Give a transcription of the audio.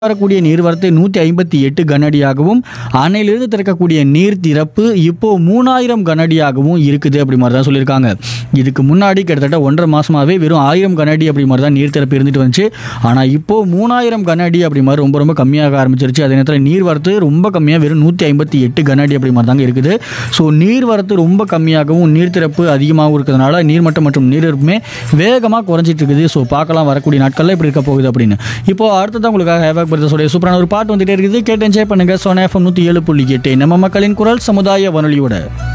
வரக்கூடிய நீர்வரத்து நூற்றி ஐம்பத்தி எட்டு கனஅடியாகவும் அணையிலிருந்து திறக்கக்கூடிய நீர் திறப்பு இப்போ மூணாயிரம் கனஅடியாகவும் இருக்குது அப்படி மாதிரி தான் சொல்லியிருக்காங்க இதுக்கு முன்னாடி கிட்டத்தட்ட ஒன்றரை மாசமாவே வெறும் ஆயிரம் கனஅடி அப்படி மாதிரி தான் நீர் திறப்பு இருந்துட்டு வந்துச்சு ஆனால் இப்போ மூணாயிரம் கனஅடி அப்படி மாதிரி ரொம்ப ரொம்ப கம்மியாக ஆரம்பிச்சிருச்சு அதே நேரத்தில் நீர்வரத்து ரொம்ப கம்மியாக வெறும் நூற்றி ஐம்பத்தி எட்டு கனஅடி அப்படி மாதிரி தாங்க இருக்குது ஸோ நீர்வரத்து ரொம்ப கம்மியாகவும் நீர் திறப்பு அதிகமாகவும் இருக்கிறதுனால நீர்மட்டம் மற்றும் நீரிருப்புமே வேகமாக குறைஞ்சிட்டு இருக்குது ஸோ பார்க்கலாம் வரக்கூடிய நாட்களில் இப்படி இருக்க போகுது அப்படின்னு இப்போ அடுத்ததான் உங்களுக்காக ஹேவாக் பிரதர்ஸோடைய சூப்பரான ஒரு பாட்டு வந்துட்டே இருக்குது கேட்டு என்ஜாய் பண்ணுங்க சோனா எஃப்எம் நூற்றி ஏழு புள்ளி எட்டு நம்ம மக்களின் குரல் சமுதாய வானொலியோட